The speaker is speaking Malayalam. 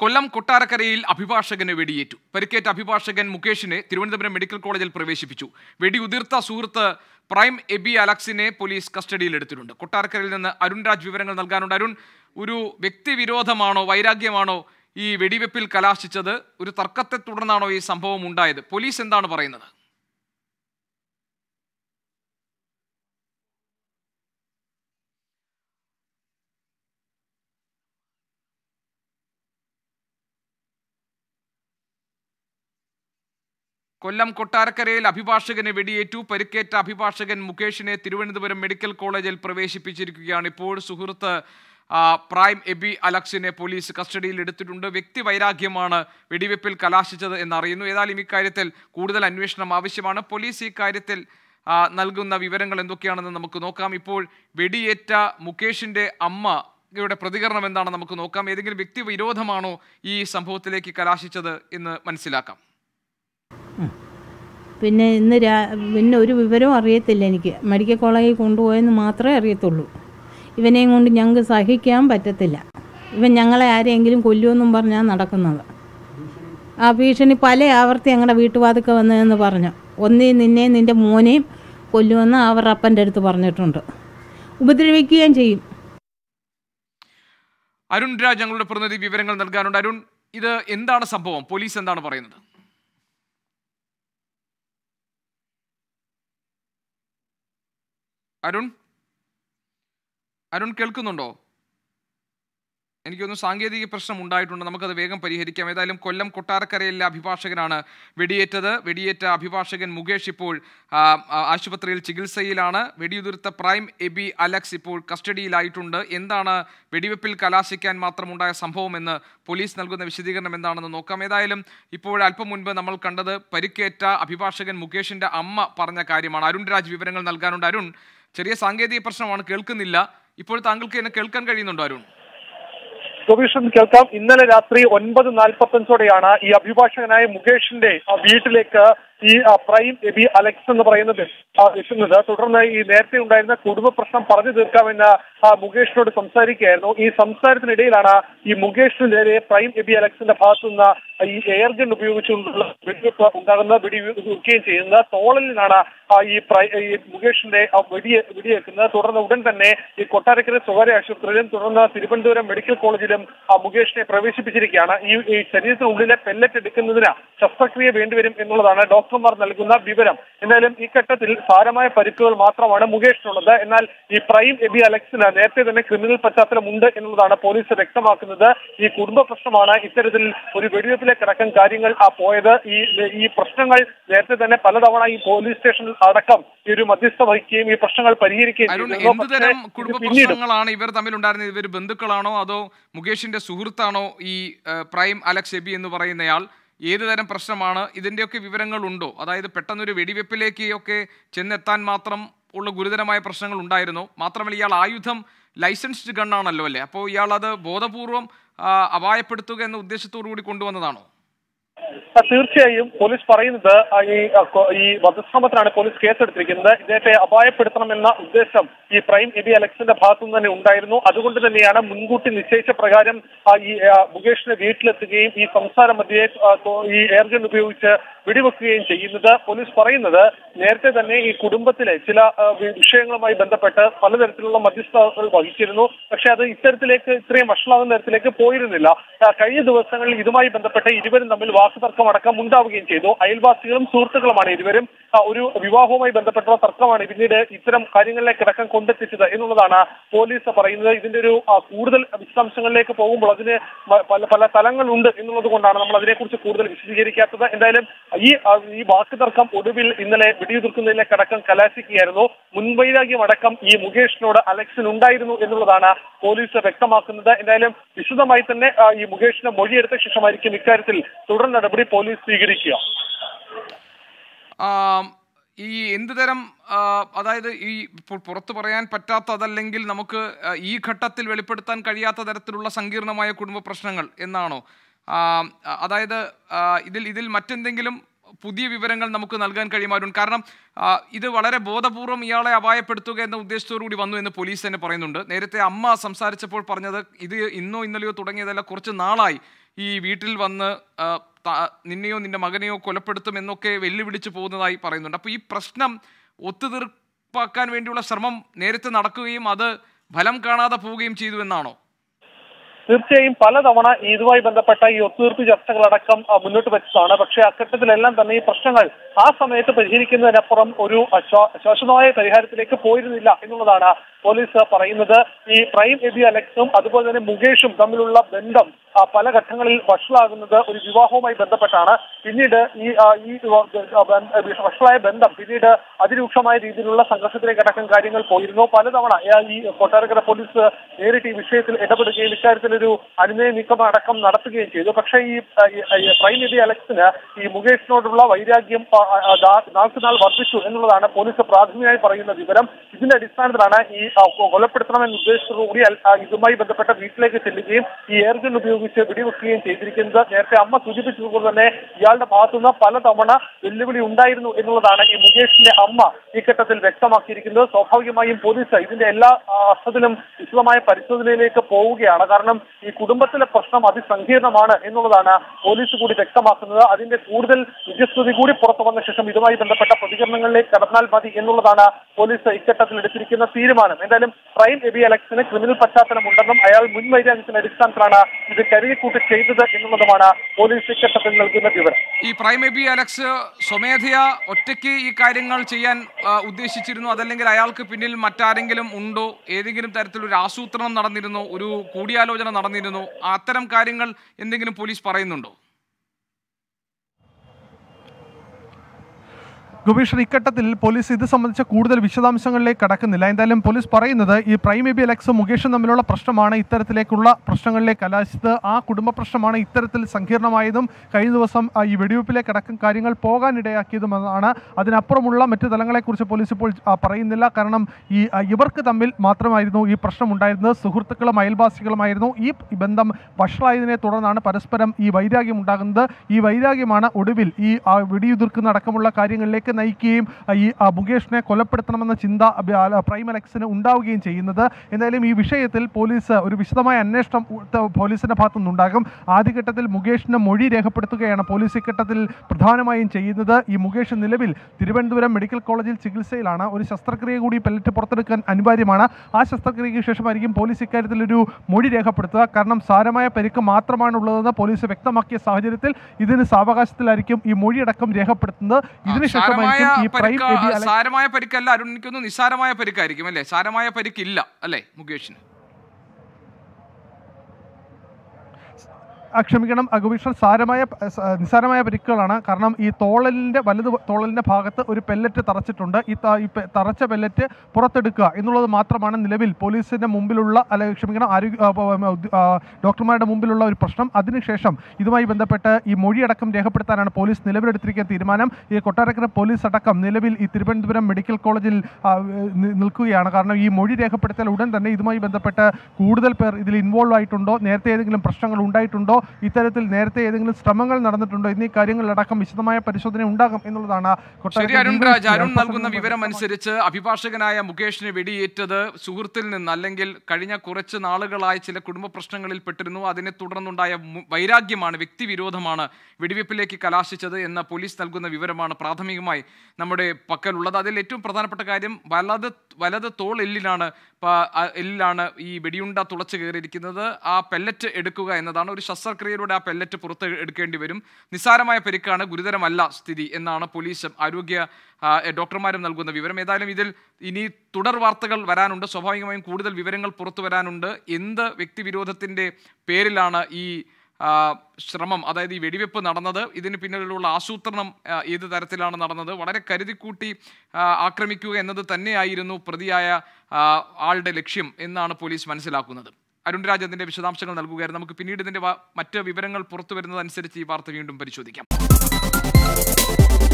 കൊല്ലം കൊട്ടാരക്കരയിൽ അഭിഭാഷകന് വെടിയേറ്റു പരിക്കേറ്റ അഭിഭാഷകൻ മുകേഷിനെ തിരുവനന്തപുരം മെഡിക്കൽ കോളേജിൽ പ്രവേശിപ്പിച്ചു വെടിയുതിർത്ത സുഹൃത്ത് പ്രൈം എബി അലക്സിനെ പോലീസ് കസ്റ്റഡിയിൽ എടുത്തിട്ടുണ്ട് കൊട്ടാരക്കരയിൽ നിന്ന് അരുൺ രാജ് വിവരങ്ങൾ നൽകാനുണ്ട് അരുൺ ഒരു വ്യക്തിവിരോധമാണോ വൈരാഗ്യമാണോ ഈ വെടിവെപ്പിൽ കലാശിച്ചത് ഒരു തർക്കത്തെ തുടർന്നാണോ ഈ സംഭവം ഉണ്ടായത് പോലീസ് എന്താണ് പറയുന്നത് കൊല്ലം കൊട്ടാരക്കരയിൽ അഭിഭാഷകന് വെടിയേറ്റു പരിക്കേറ്റ അഭിഭാഷകൻ മുകേഷിനെ തിരുവനന്തപുരം മെഡിക്കൽ കോളേജിൽ പ്രവേശിപ്പിച്ചിരിക്കുകയാണ് ഇപ്പോൾ സുഹൃത്ത് ആ, പ്രൈം എബി അലക്സിനെ പോലീസ് കസ്റ്റഡിയിൽ എടുത്തിട്ടുണ്ട് വ്യക്തി വൈരാഗ്യമാണ് വെടിവെപ്പിൽ കലാശിച്ചത് എന്നറിയുന്നു ഏതായാലും ഇക്കാര്യത്തിൽ കൂടുതൽ അന്വേഷണം ആവശ്യമാണ് പോലീസ് ഈ കാര്യത്തിൽ ആ, നൽകുന്ന വിവരങ്ങൾ എന്തൊക്കെയാണെന്ന് നമുക്ക് നോക്കാം ഇപ്പോൾ വെടിയേറ്റ മുകേഷിന്റെ അമ്മ യുടെ പ്രതികരണം എന്താണെന്ന് നമുക്ക് നോക്കാം ഏതെങ്കിലും വ്യക്തി വിരോധമാണോ ഈ സംഭവത്തിലേക്ക് കലാശിച്ചത് എന്ന് മനസ്സിലാക്കാം പിന്നെ ഇന്ന് രാ പിന്നെ ഒരു വിവരവും അറിയത്തില്ല എനിക്ക് മെഡിക്കൽ കോളേജിൽ കൊണ്ടുപോയെന്ന് മാത്രമേ അറിയത്തുള്ളൂ ഇവനെയും കൊണ്ട് ഞങ്ങൾക്ക് സഹിക്കാൻ പറ്റത്തില്ല ഇവൻ ഞങ്ങളെ ആരെങ്കിലും കൊല്ലുമെന്നും പറഞ്ഞാൽ നടക്കുന്നത് ആ ഭീഷണി പല ആവർത്തി ഞങ്ങളുടെ വീട്ടുവാതുക്ക വന്നതെന്ന് പറഞ്ഞു ഒന്നീ നിന്നെയും നിൻ്റെ മോനെയും കൊല്ലുമെന്ന് അവർ അപ്പൻ്റെ അടുത്ത് പറഞ്ഞിട്ടുണ്ട് ഉപദ്രവിക്കുകയും ചെയ്യും അരുൺ രാജ് ഞങ്ങളുടെ പ്രതിനിധി വിവരങ്ങൾ നൽകാനുണ്ട് അരുൺ ഇത് എന്താണ് സംഭവം പോലീസ് എന്താണ് പറയുന്നത് അരുൺ അരുൺ കേൾക്കുന്നുണ്ടോ എനിക്കൊന്ന് സാങ്കേതിക പ്രശ്നം ഉണ്ടായിട്ടുണ്ട് നമുക്കത് വേഗം പരിഹരിക്കാം ഏതായാലും കൊല്ലം കൊട്ടാരക്കരയിലെ അഭിഭാഷകനാണ് വെടിയേറ്റത് വെടിയേറ്റ അഭിഭാഷകൻ മുകേഷ് ഇപ്പോൾ ആ, ആ, ആശുപത്രിയിൽ ചികിത്സയിലാണ് വെടിയുതിർത്ത പ്രൈം എബി അലക്സ് ഇപ്പോൾ കസ്റ്റഡിയിലായിട്ടുണ്ട് എന്താണ് വെടിവെപ്പിൽ കലാശിക്കാൻ മാത്രമുണ്ടായ സംഭവമെന്ന് പോലീസ് നൽകുന്ന വിശദീകരണം എന്താണെന്ന് നോക്കാം ഏതായാലും ഇപ്പോൾ അല്പം മുൻപ് നമ്മൾ കണ്ടത് പരിക്കേറ്റ അഭിഭാഷകൻ മുകേഷിന്റെ അമ്മ പറഞ്ഞ കാര്യമാണ് അരുൺ രാജ് വിവരങ്ങൾ നൽകാനുണ്ട് അരുൺ ചെറിയ സാങ്കേതിക പ്രശ്നമാണ് കേൾക്കുന്നില്ല ഇപ്പോൾ താങ്കൾക്ക് എന്നെ കേൾക്കാൻ കഴിയുന്നുണ്ടോ അരുൺ പ്രൊവിഷൻ കേൾക്കാം ഇന്നലെ രാത്രി ഒൻപത് നാൽപ്പത്തഞ്ചോടെയാണ് ഈ അഭിഭാഷകനായ മുകേഷിന്റെ ആ വീട്ടിലേക്ക് ഈ ആ, പ്രൈം എബി അലക്സ് എന്ന് പറയുന്നത് ആ, എത്തുന്നത് തുടർന്ന് ഈ നേരത്തെ ഉണ്ടായിരുന്ന കുടുംബ പ്രശ്നം പറഞ്ഞു തീർക്കാമെന്ന് ആ, മുകേഷിനോട് സംസാരിക്കുകയായിരുന്നു ഈ സംസാരത്തിനിടയിലാണ് ഈ മുകേഷിന് നേരെ പ്രൈം എബി അലക്സിന്റെ ഭാഗത്തു നിന്ന് ഈ എയർ ഗൺ ഉപയോഗിച്ചുകൊണ്ടുള്ള വെടിവെപ്പ് ഉണ്ടാകുന്ന വെടിവെക്കുകയും ചെയ്യുന്നത് തോളലിനാണ് ആ, ഈ പ്രൈ- ഈ മുകേഷിന്റെ ആ വെടി വെടിയേക്കുന്നത് തുടർന്ന് ഉടൻ തന്നെ ഈ കൊട്ടാരക്കര സ്വകാര്യ ആശുപത്രിയിലും തുടർന്ന് തിരുവനന്തപുരം മെഡിക്കൽ കോളേജിലും ആ മുകേഷിനെ പ്രവേശിപ്പിച്ചിരിക്കുകയാണ് ഈ ഈ ശരീരത്തിനുള്ളിലെ പെല്ലറ്റ് എടുക്കുന്നതിന് ശസ്ത്രക്രിയ വേണ്ടിവരും എന്നുള്ളതാണ് ഡോക്ടർമാർ നൽകുന്ന വിവരം എന്തായാലും ഈ ഘട്ടത്തിൽ സാരമായ പരിക്കുകൾ മാത്രമാണ് മുകേഷിനുള്ളത് എന്നാൽ ഈ പ്രൈം എബി അലക്സിന് നേരത്തെ തന്നെ ക്രിമിനൽ പശ്ചാത്തലമുണ്ട് എന്നുള്ളതാണ് പോലീസ് വ്യക്തമാക്കുന്നത് ഈ കുടുംബ പ്രശ്നമാണ് ഇത്തരത്തിൽ ഒരു വെടിവെപ്പിലേക്ക് അടക്കം കാര്യങ്ങൾ ആ പോയത് ഈ ഈ പ്രശ്നങ്ങൾ നേരത്തെ തന്നെ പലതവണ ഈ പോലീസ് സ്റ്റേഷനിൽ അടക്കം ഈ ഒരു മധ്യസ്ഥ വഹിക്കുകയും ഈ പ്രശ്നങ്ങൾ പരിഹരിക്കുകയും അരുൺ ചെയ്തിരുന്നു. എന്ത് പക്ഷേ തരം ഇത് കുടുംബ പിന്നീട് പ്രശ്നങ്ങളാണ് ഇവർ തമ്മിലുണ്ടായിരുന്നത് ഇവർ ബന്ധുക്കളാണോ അതോ മുകേഷിന്റെ സുഹൃത്താണോ ഈ ഏഹ്, പ്രൈം അലക്സ് എബി എന്ന് പറയുന്നയാൾ ഏത് തരം പ്രശ്നമാണ് ഇതിന്റെയൊക്കെ വിവരങ്ങൾ ഉണ്ടോ അതായത് പെട്ടെന്നൊരു വെടിവെപ്പിലേക്ക് ഒക്കെ ചെന്നെത്താൻ മാത്രം ഉള്ള ഗുരുതരമായ പ്രശ്നങ്ങൾ ഉണ്ടായിരുന്നു മാത്രമല്ല ഇയാൾ ആയുധം ലൈസൻസ്ഡ് ഗണ്ണാണല്ലോ അല്ലേ അപ്പോൾ ഇയാൾ അത് ബോധപൂർവം ആ, അപായപ്പെടുത്തുക എന്ന ഉദ്ദേശത്തോടു കൂടി കൊണ്ടുവന്നതാണോ ആ, തീർച്ചയായും പോലീസ് പറയുന്നത് ആ, ഈ ആ, കൊ- ഈ വധശ്രമത്തിനാണ് പോലീസ് കേസെടുത്തിരിക്കുന്നത് ഇദ്ദേഹത്തെ അപായപ്പെടുത്തണമെന്ന ഉദ്ദേശം ഈ പ്രൈം എബി അലക്സിന്റെ ഭാഗത്തുനിന്ന് തന്നെ ഉണ്ടായിരുന്നു അതുകൊണ്ട് തന്നെയാണ് മുൻകൂട്ടി നിശ്ചയിച്ച പ്രകാരം ആ, ഈ ആ, മുകേഷിനെ വീട്ടിലെത്തുകയും ഈ സംസാര മധ്യേ ആ, തോ- ഈ എയർഗൺ ഉപയോഗിച്ച് വെടിവെക്കുകയും ചെയ്യുന്നത് പോലീസ് പറയുന്നത് നേരത്തെ തന്നെ ഈ കുടുംബത്തിലെ ചില ആ, വി- വിഷയങ്ങളുമായി ബന്ധപ്പെട്ട് പലതരത്തിലുള്ള മധ്യസ്ഥതകൾ വഹിച്ചിരുന്നു പക്ഷെ അത് ഇത്തരത്തിലേക്ക് ഇത്രയും വഷളാകുന്ന തരത്തിലേക്ക് പോയിരുന്നില്ല ആ, കഴിഞ്ഞ ദിവസങ്ങളിൽ ഇതുമായി ബന്ധപ്പെട്ട് ഇരുവരും തമ്മിൽ വാക്കുതർക്കം അടക്കം ഉണ്ടാവുകയും ചെയ്തു അയൽവാസികളും സുഹൃത്തുക്കളുമാണ് ഇരുവരും ആ, ഒരു വിവാഹവുമായി ബന്ധപ്പെട്ടുള്ള തർക്കമാണ് പിന്നീട് ഇത്തരം കാര്യങ്ങളിലേക്ക് അടക്കം കൊണ്ടെത്തിച്ചത് എന്നുള്ളതാണ് പോലീസ് പറയുന്നത് ഇതിന്റെ ഒരു ആ, കൂടുതൽ വിശദാംശങ്ങളിലേക്ക് പോകുമ്പോൾ അതിന് മ- പല പല തലങ്ങളുണ്ട് എന്നുള്ളത് കൊണ്ടാണ് നമ്മൾ അതിനെക്കുറിച്ച് കൂടുതൽ വിശദീകരിക്കാത്തത് എന്തായാലും ഈ ആ, ഈ വാക്ക് തർക്കം ഒടുവിൽ ഇന്നലെ വെടിയുതിർക്കുന്നതിലേക്ക് അടക്കം കലാശിക്കുകയായിരുന്നു മുൻവൈരാഗ്യം അടക്കം ഈ മുകേഷിനോട് അലക്സിന് ഉണ്ടായിരുന്നു എന്നുള്ളതാണ് പോലീസ് വ്യക്തമാക്കുന്നത് എന്തായാലും വിശദമായി തന്നെ ആ, ഈ മുകേഷിനെ മൊഴിയെടുത്ത ശേഷമായിരിക്കും ഇക്കാര്യത്തിൽ തുടർ നടപടി പോലീസ് സ്വീകരിക്കുക ആം, ഈ എന്ത് തരം ആ, അതായത് ഈ ഇപ്പോൾ പുറത്തു പറയാൻ പറ്റാത്തതല്ലെങ്കിൽ നമുക്ക് ആ, ഈ ഘട്ടത്തിൽ വെളിപ്പെടുത്താൻ കഴിയാത്ത തരത്തിലുള്ള സങ്കീർണമായ കുടുംബ പ്രശ്നങ്ങൾ എന്നാണോ ആം, അ- അതായത് ആ, ഇതിൽ ഇതിൽ മറ്റെന്തെങ്കിലും പുതിയ വിവരങ്ങൾ നമുക്ക് നൽകാൻ കഴിയുമായിരുന്നു കാരണം ആ, ഇത് വളരെ ബോധപൂർവം ഇയാളെ അപായപ്പെടുത്തുക എന്ന ഉദ്ദേശത്തോടു കൂടി വന്നു എന്ന് പോലീസ് തന്നെ പറയുന്നുണ്ട് നേരത്തെ അമ്മ സംസാരിച്ചപ്പോൾ പറഞ്ഞത് ഇത് ഇന്നോ ഇന്നലെയോ തുടങ്ങിയതല്ല കുറച്ച് നാളായി ഈ വീട്ടിൽ വന്ന് ആ, ത- നിന്നെയോ നിന്റെ മകനെയോ കൊലപ്പെടുത്തും എന്നൊക്കെ വെല്ലുവിളിച്ച് പോകുന്നതായി പറയുന്നുണ്ട് അപ്പോൾ ഈ പ്രശ്നം ഒത്തുതീർപ്പാക്കാൻ വേണ്ടിയുള്ള ശ്രമം നേരത്തെ നടക്കുകയും അത് ഫലം കാണാതെ പോവുകയും ചെയ്തു എന്നാണോ തീർച്ചയായും പലതവണ ഇതുമായി ബന്ധപ്പെട്ട ഈ ഒത്തുതീർപ്പ് ചർച്ചകളടക്കം ആ, മുന്നോട്ട് വെച്ചതാണ് പക്ഷേ അഘട്ടത്തിലെല്ലാം തന്നെ ഈ പ്രശ്നങ്ങൾ ആ സമയത്ത് പരിഹരിക്കുന്നതിനപ്പുറം ഒരു ആ, ശാ- ശാശ്വതമായ പരിഹാരത്തിലേക്ക് പോയിരുന്നില്ല എന്നുള്ളതാണ് പോലീസ് പറയുന്നത് ഈ പ്രൈം എബി അലക്സും അതുപോലെ തന്നെ മുകേഷും തമ്മിലുള്ള ബന്ധം ആ, പല ഘട്ടങ്ങളിൽ വഷളാകുന്നത് ഒരു വിവാഹവുമായി ബന്ധപ്പെട്ടാണ് പിന്നീട് ഈ ആ, ഈ വ- ആ, ബന്ധ- വഷളായ ബന്ധം പിന്നീട് അതിരൂക്ഷമായ രീതിയിലുള്ള സംഘർഷത്തിലേക്ക് അടക്കം കാര്യങ്ങൾ പോയിരുന്നു പലതവണ ആ, ഈ കൊട്ടാരക്കര പോലീസ് നേരിട്ട് ഈ വിഷയത്തിൽ ഇടപെടുകയും ഇക്കാര്യത്തിലൊരു അനുനയ നീക്കം അടക്കം നടത്തുകയും ചെയ്തു പക്ഷേ ഈ ആ, ഈ, ആ, ഈ പ്രൈം എബി അലക്സിന് ഈ മുകേഷിനോടുള്ള വൈരാഗ്യം ആ, ആ, ആ, നാ- നാൾക്ക് നാൾ വർദ്ധിച്ചു എന്നുള്ളതാണ് പോലീസ് പ്രാഥമികമായി പറയുന്ന വിവരം ഇതിന്റെ അടിസ്ഥാനത്തിലാണ് ഈ ആ, കൊ- കൊലപ്പെടുത്തണമെന്ന ഉദ്ദേശത്തോടുകൂടി അൽ- ആ, ഇതുമായി ബന്ധപ്പെട്ട വീട്ടിലേക്ക് ചെല്ലുകയും ഈ എയർഗൺ ഉപയോഗിച്ച് വെടിവെക്കുകയും ചെയ്തിരിക്കുന്നത് നേരത്തെ അമ്മ സൂചിപ്പിച്ചതുപോലെ തന്നെ ഇയാളുടെ ഭാഗത്തുനിന്ന് പലതവണ വെല്ലുവിളി ഉണ്ടായിരുന്നു എന്നുള്ളതാണ് ഈ മുകേഷിന്റെ അമ്മ ഈ ഘട്ടത്തിൽ വ്യക്തമാക്കിയിരിക്കുന്നത് സ്വാഭാവികമായും പോലീസ് ഇതിന്റെ എല്ലാ ആ, അർത്ഥത്തിലും വിശദമായ പരിശോധനയിലേക്ക് പോവുകയാണ് കാരണം ഈ കുടുംബത്തിലെ പ്രശ്നം അതിസങ്കീർണമാണ് എന്നുള്ളതാണ് പോലീസ് കൂടി വ്യക്തമാക്കുന്നത് അതിന്റെ കൂടുതൽ നിജസ്ഥിതി കൂടി പുറത്തു വന്ന ശേഷം ഇതുമായി ബന്ധപ്പെട്ട പ്രതികരണങ്ങളിലേക്ക് കടന്നാൽ മതി എന്നുള്ളതാണ് പോലീസ് ഇഘട്ടത്തിൽ എടുത്തിരിക്കുന്ന തീരുമാനം എന്തായാലും പ്രൈം എബി അലക്സിന് ക്രിമിനൽ പശ്ചാത്തലമുണ്ടെന്നും അയാൾ മുൻ വൈരാഗ്യത്തിന്റെ അടിസ്ഥാനത്തിലാണ് ഇത് കരുതിക്കൂട്ടി ചെയ്തത് എന്നുള്ളതുമാണ് പോലീസ് ഇഘട്ടത്തിൽ നൽകുന്ന വിവരം ഈ പ്രൈം എബി അലക്സ് സ്വമേധയ ഒറ്റയ്ക്ക് ഈ കാര്യങ്ങൾ ചെയ്യാൻ ആ, ഉദ്ദേശിച്ചിരുന്നു അതല്ലെങ്കിൽ അയാൾക്ക് പിന്നിൽ മറ്റാരെങ്കിലും ഉണ്ടോ ഏതെങ്കിലും തരത്തിലൊരു ആസൂത്രണം നടന്നിരുന്നോ ഒരു കൂടിയാലോചന നടന്നിരുന്നോ അത്തരം കാര്യങ്ങൾ എന്തെങ്കിലും പോലീസ് പറയുന്നുണ്ടോ ഗോപീഷൻ ഇക്കട്ടത്തിൽ പോലീസ് ഇത് സംബന്ധിച്ച കൂടുതൽ വിശദാംശങ്ങളിലേക്ക് കടക്കുന്നില്ല എന്തായാലും പോലീസ് പറയുന്നത് ഈ പ്രൈം എബി അലക്സും മുകേഷും തമ്മിലുള്ള പ്രശ്നമാണ് ഇത്തരത്തിലേക്കുള്ള പ്രശ്നങ്ങളിലേക്ക് കലാശിച്ചത് ആ കുടുംബ പ്രശ്നമാണ് ഇത്തരത്തിൽ സങ്കീർണമായതും കഴിഞ്ഞ ദിവസം ആ, ഈ വെടിവെപ്പിലേക്ക് അടക്കം കാര്യങ്ങൾ പോകാനിടയാക്കിയതുമെന്നാണ് അതിനപ്പുറമുള്ള മറ്റു തലങ്ങളെക്കുറിച്ച് പോലീസ് ഇപ്പോൾ ആ, പറയുന്നില്ല കാരണം ഈ ആ, ഇവർക്ക് തമ്മിൽ മാത്രമായിരുന്നു ഈ പ്രശ്നം ഉണ്ടായിരുന്നത് സുഹൃത്തുക്കളും അയൽവാസികളുമായിരുന്നു ഈ ബന്ധം വഷളായതിനെ തുടർന്നാണ് പരസ്പരം ഈ വൈരാഗ്യം ഉണ്ടാകുന്നത് ഈ വൈരാഗ്യമാണ് ഒടുവിൽ ഈ ആ, വെടിയുതിർക്കുന്ന അടക്കമുള്ള കാര്യങ്ങളിലേക്ക് നയിക്കുകയും ആ, ഈ ആ, മുകേഷിനെ കൊലപ്പെടുത്തണമെന്ന ചിന്ത അബ- ആ, പ്രൈം അലക്സിന് ഉണ്ടാവുകയും ചെയ്യുന്നത് എന്തായാലും ഈ വിഷയത്തിൽ പോലീസ് ഒരു വിശദമായ അന്വേഷണം ഉ- പോലീസിന്റെ ഭാഗത്തു നിന്നുണ്ടാകും ആദ്യഘട്ടത്തിൽ മുകേഷിന്റെ മൊഴി രേഖപ്പെടുത്തുകയാണ് പോലീസ് ഇഘട്ടത്തിൽ പ്രധാനമായും ചെയ്യുന്നത് ഈ മുകേഷ് നിലവിൽ തിരുവനന്തപുരം മെഡിക്കൽ കോളേജിൽ ചികിത്സയിലാണ് ഒരു ശസ്ത്രക്രിയ കൂടി പെല്ലറ്റ് പുറത്തെടുക്കാൻ അനിവാര്യമാണ് ആ ശസ്ത്രക്രിയയ്ക്ക് ശേഷമായിരിക്കും പോലീസ് ഇക്കാര്യത്തിൽ ഒരു മൊഴി രേഖപ്പെടുത്തുക കാരണം സാരമായ പരിക്ക് മാത്രമാണ് ഉള്ളതെന്ന് പോലീസ് വ്യക്തമാക്കിയ സാഹചര്യത്തിൽ ഇതിന് സാവകാശത്തിലായിരിക്കും ഈ മൊഴിയടക്കം രേഖപ്പെടുത്തുന്നത് ഇതിനുശേഷമായിരിക്കും ഈ പ്രൈം പരിക്ക് എബി അലക്സ് സാരമായ പരിക്കല്ല അരുൺ എനിക്കൊന്ന് നിസ്സാരമായ പരിക്കായിരിക്കും അല്ലേ സാരമായ പരിക്കില്ല അല്ലേ മുകേഷിന് ആ, ക്ഷമിക്കണം അഗുഭീഷൺ സാരമായ പ- സ- നിസ്സാരമായ പരിക്കുകളാണ് കാരണം ഈ തോളലിൻ്റെ വലത് തോളലിൻ്റെ ഭാഗത്ത് ഒരു പെല്ലറ്റ് തറച്ചിട്ടുണ്ട് ഈ ത- ഈ പെ- തറച്ച പെല്ലറ്റ് പുറത്തെടുക്കുക എന്നുള്ളത് മാത്രമാണ് നിലവിൽ പോലീസിൻ്റെ മുമ്പിലുള്ള അല്ലെ ക്ഷമിക്കണം ആരോഗ്യ ആ, പ- ആ, ഉദ്യ- ആ, ഡോക്ടർമാരുടെ മുമ്പിലുള്ള ഒരു പ്രശ്നം അതിനുശേഷം ഇതുമായി ബന്ധപ്പെട്ട് ഈ മൊഴിയടക്കം രേഖപ്പെടുത്താനാണ് പോലീസ് നിലവിലെടുത്തിരിക്കുന്ന തീരുമാനം ഈ കൊട്ടാരക്കര പോലീസ് അടക്കം നിലവിൽ ഈ തിരുവനന്തപുരം മെഡിക്കൽ കോളേജിൽ ആ, നി- നിൽക്കുകയാണ് കാരണം ഈ മൊഴി രേഖപ്പെടുത്തൽ ഉടൻ തന്നെ ഇതുമായി ബന്ധപ്പെട്ട് കൂടുതൽ പേർ ഇതിൽ ഇൻവോൾവ് ആയിട്ടുണ്ടോ നേരത്തെ ഏതെങ്കിലും പ്രശ്നങ്ങൾ ഉണ്ടായിട്ടുണ്ടോ ഇത്തരത്തിൽ നേരത്തെ ഏതെങ്കിലും ശ്രമങ്ങൾ നടന്നിട്ടുണ്ടോ എന്നീ കാര്യങ്ങളിലടക്കം വിശദമായ പരിശോധന ഉണ്ടാകും എന്നുള്ളതാണ് ശരി കൊട്ടാരക്കര അരുൺ DYSP രാജ് അരുൺ അല്പസമയം നൽകുന്ന മുമ്പ് വിവരം വ്യക്തമാക്കി. അനുസരിച്ച് അഭിഭാഷകനായ മുകേഷിന് വെടിയേറ്റത് സുഹൃത്തിൽ നിന്ന് അല്ലെങ്കിൽ കഴിഞ്ഞ കുറച്ച് നാളുകളായി ചില കുടുംബ പ്രശ്നങ്ങളിൽ പെട്ടിരുന്നു അതിനെ തുടർന്നുണ്ടായ മു- വൈരാഗ്യമാണ് വ്യക്തിവിരോധമാണ് വെടിവെപ്പിലേക്ക് കലാശിച്ചത് എന്ന പോലീസ് നൽകുന്ന വിവരമാണ് പ്രാഥമികമായി നമ്മുടെ പക്കലുള്ളത് അതിൽ ഏറ്റവും പ്രധാനപ്പെട്ട കാര്യം വലത് വലത് തോൾ എല്ലിലാണ് പ- ആ എല്ലിലാണ് ഈ വെടിയുണ്ട തുളച്ചു കയറിയിരിക്കുന്നത് ആ പെല്ലറ്റ് എടുക്കുക എന്നതാണ് ഒരു ശസ്ത്രക്രിയയിലൂടെ ആ പെല്ലറ്റ് പുറത്ത് എടുക്കേണ്ടി വരും നിസ്സാരമായ പരിക്കാണ് ഗുരുതരമല്ല സ്ഥിതി എന്നാണ് പോലീസും ആരോഗ്യ ആ, ഡോക്ടർമാരും നൽകുന്ന വിവരം ഏതായാലും ഇതിൽ ഇനി തുടർ വാർത്തകൾ വരാനുണ്ട് സ്വാഭാവികമായും കൂടുതൽ വിവരങ്ങൾ പുറത്തു വരാനുണ്ട് എന്ത് വ്യക്തിവിരോധത്തിൻ്റെ പേരിലാണ് ഈ ആ, ശ്രമം അതായത് ഈ വെടിവെപ്പ് നടന്നത് ഇതിന് പിന്നിലുള്ള ആസൂത്രണം ആ, ഏത് തരത്തിലാണ് നടന്നത് വളരെ കരുതിക്കൂട്ടി ആ, ആക്രമിക്കുക എന്നത് തന്നെയായിരുന്നു പ്രതിയായ ആ, ആളുടെ ലക്ഷ്യം എന്നാണ് പോലീസ് മനസ്സിലാക്കുന്നത് അരുൺ രാജ് അതിന്റെ വിശദാംശങ്ങൾ നൽകുകയായിരുന്നു നമുക്ക് പിന്നീട് ഇതിന്റെ വ- മറ്റ് വിവരങ്ങൾ പുറത്തു വരുന്നതനുസരിച്ച് ഈ വാർത്ത വീണ്ടും പരിശോധിക്കാം